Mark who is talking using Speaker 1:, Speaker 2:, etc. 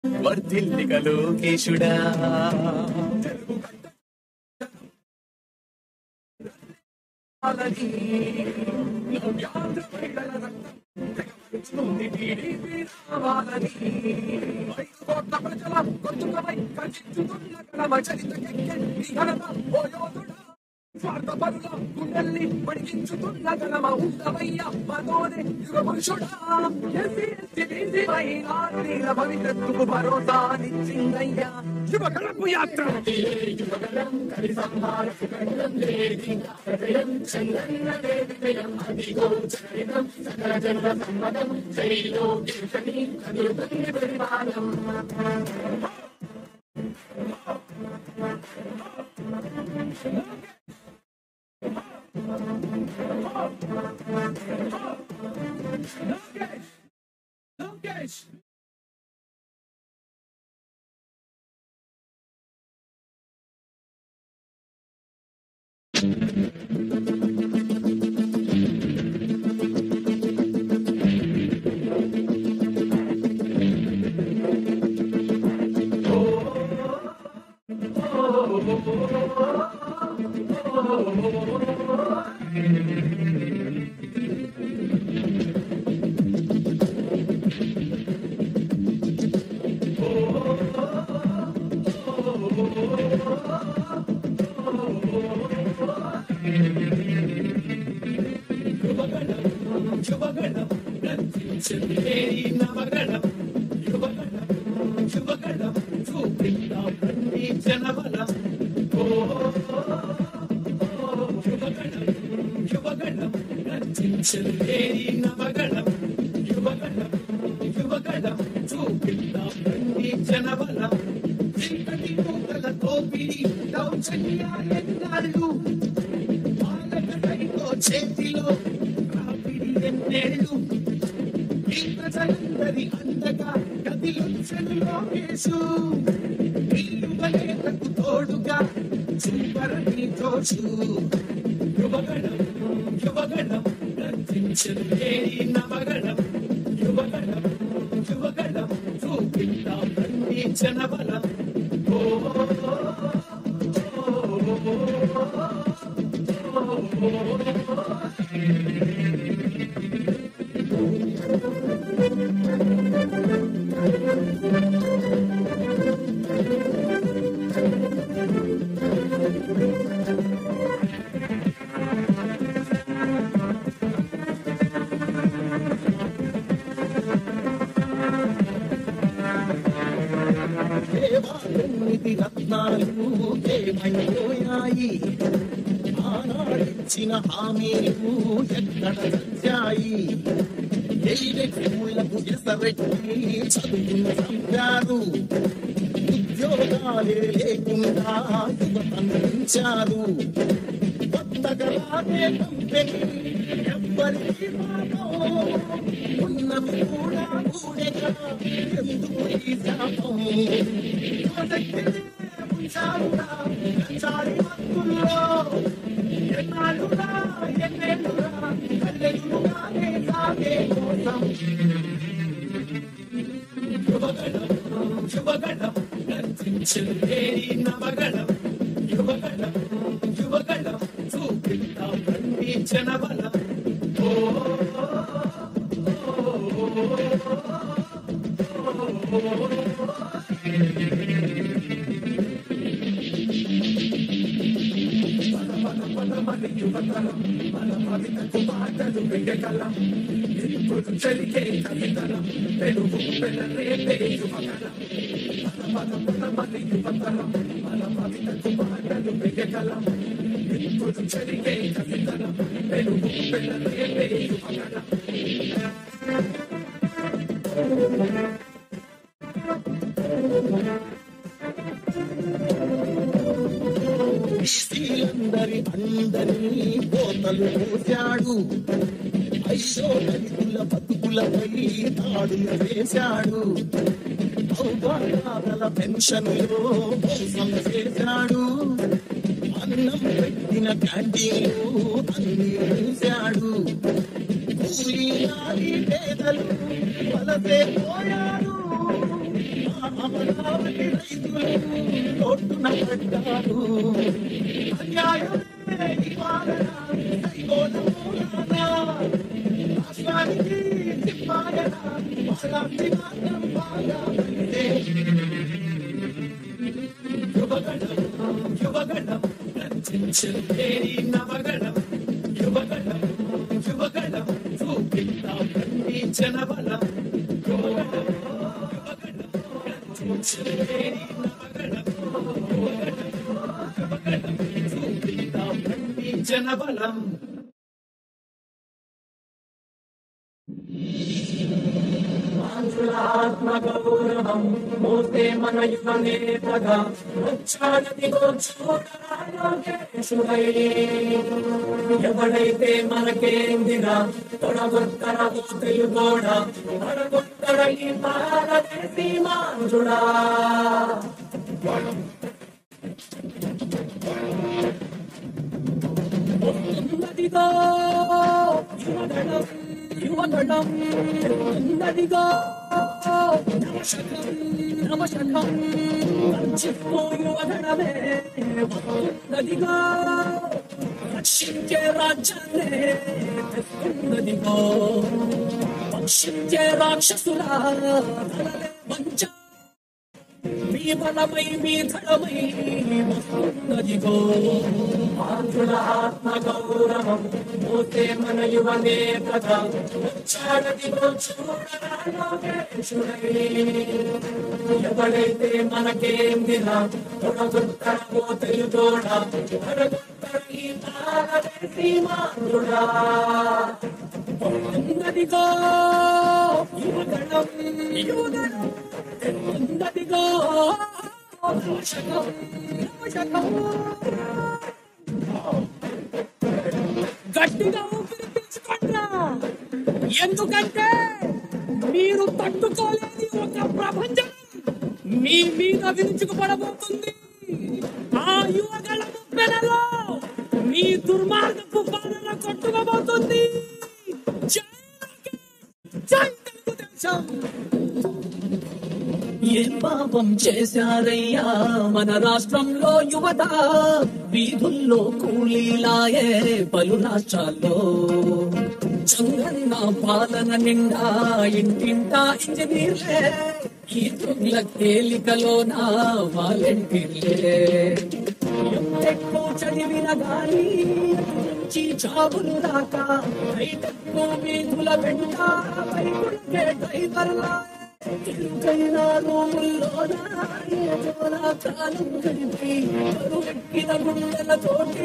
Speaker 1: వర్ధిల్లిక లోకేశుడా పాలని నవ్యాంధ్ర మహిళల రక్తం తెగవరుస్తుంది టీడీపీ రావాలని ఐదు కోట్ల ప్రజల గొంతుకమై కర్జించుతున్న కడమ చరితకెక్కే ఈ ఘనత ఓ యోధుడా స్వార్థ పరుల గుండెల్ని పడిగించుతున్న గణమ ఉండవయ్య మనోనే యుగ పురుషుడా ఎస్సీ ఎస్టీ బీసీ మైనారిటీల భవిష్యత్తుకు భరోసా నిచ్చిందయ్యా యువ గణపు యాత్ర లోకేష్ లోకేష్ యువగణం యువగణం గర్జించే నవగణం యువగణం యువగణం చూపిద్దాం రండి జనబలం ఓ యువగణం యువగణం గర్జించే నవగణం యువగణం యువగణం చూపిద్దాం రండి జనబలం చీకటి కూతల తోపిడి దౌర్జన్యాలు పాలకడైతో చేతిలో రాపిడి ఎన్నేళ్ళు ఈ ప్రజలందరి అందగా కదిలొచ్చను లోకేశు వీరువలేతకు తోడుగా చూపరని తోచు యువగణం యువగణం గర్జించను ఏరి నవగణం యువగణం యువగణం చూపిద్దాం రండి జనబలం ఓ
Speaker 2: దేవాలెనిమిది రత్నాలు ఏమైపోయాయి ఆనాడిచ్చిన హామీలు ఎక్కడ చచ్చాయి ఎయిరెక్కులకు ఎసరెక్కి చదువును చంపారు ఉద్యోగాలే లేకుండా యువతను పెంచారు కొత్తగా రాదే కంపెనీ ఎవ్వరికి పాపం ఉన్నవి కూడా కూడగా ఎందుకు ఈ శాపం యువశక్తిని ఉంచారురా చాలి మత్తుల్లో ఎన్నాళ్ళురా ఎన్నేళ్ళురా కల్లెలుగానే సాగే కోసం
Speaker 1: యువగణం యువగణం గర్జించను ఏరి నవగణం యువగణం యువగణం చూపిద్దాం రండి జనబలం ఓ చెరిగే తల్లిదనం పెరుగు పెనరే యువగణం పద పద మళ్ళీ యువతరం మన పవితకు మాటలు పెగగలం ఇప్పుడు చెరిగే తల్లిదనం పెరుగు పెనరే యువగణం
Speaker 2: బీసీలందరి అందరినీ కోతలు పోశాడు ఐదో దళితుల బతుకులపై దాడులు వేశాడు ఔపాదాల పెన్షన్లో మోసం చేశాడు అన్నం పెట్టిన క్యాంటీన్లు అన్ని మూశాడు కూలీ నాలి పేదలు వలసే పోయాడు అమరావతి రైతులు రోడ్డున పడ్డారు అన్యాయమే ఈ పాలన కైగోల మూలాన. రాష్ట్రానికి తిప్పాయన వాళ్ళకి మాత్రం బాగా పడితే. యువగణం యువగణం రచించే నవగణం యువగణం యువగణం చూపిద్దాం ఈ జనబలం యువగణం యువగణం రచించే నవగణం యువగణం యువగణం చూపిద్దాం ఈ జనబలం
Speaker 1: ఆత్మగౌరవం మూర్తే మన యువ నేతగా వచ్చాడదిగో చూడరాలోకేశుడై ఎవడైతే మనకేందిరా తొడగొత్తర తెలుగోడ తొడగొత్తర ఈ భారతదేశీ మానుడా ఉన్నదిగో యువగణం యువగణం ఉన్నదిగో నమశకం నమశకం చిత్తు యువగణమే ఉన్నదిగో రక్షించే రాజ్యాన్నే తెస్తున్నదిగో పక్షించే రాక్షసుల తలలే వంచ మీ బలమై మీ ధనమై వస్తున్నదిగో ఆంధ్రుల ఆత్మ గౌరవం పోతే మన యువ నేతగా వచ్చాడదిగో చూడరాలోకేశుడై ఎవడైతే మనకేందిరా తొడగొత్తరగో తెలుగోడ తొడగొత్తర ఈ భారతదేశీ మాతృడా ఉన్నదిగో యువగణం యువగణం ఉన్నదిగో నమశకం నమశకం గట్టిగా ఊపిరి పీల్చుకోండిరా ఎందుకంటే మీరు తట్టుకోలేని ఒక ప్రపంచం మీ మీద విరుచుకుపడబోతుంది ఆ యువగల ముప్పెనలో మీ దుర్మార్గపు పాలన కొట్టుకోబోతుంది జై లోకేష్! జై తెలుగుదేశం ఏం పాపం చేశారయ్యా మన రాష్ట్రంలో యువత వీధుల్లో కూలీలాయే పలు రాష్ట్రాల్లో చంద్రన్న పాలన నిండా ఇంటింటా ఇంజనీర్లే ఈ తుగ్ల తేలికలోన వాలంటీర్లే ఎక్కువ చదివిన గాని నుంచి చావులు దాకా బయటకు వీధుల వెంట బైకులకే డ్రైవర్లా తిరుగైన రూముల్లోన ఏదో నా కాలం గడిపి కరువెక్కిన గుండెలతోటి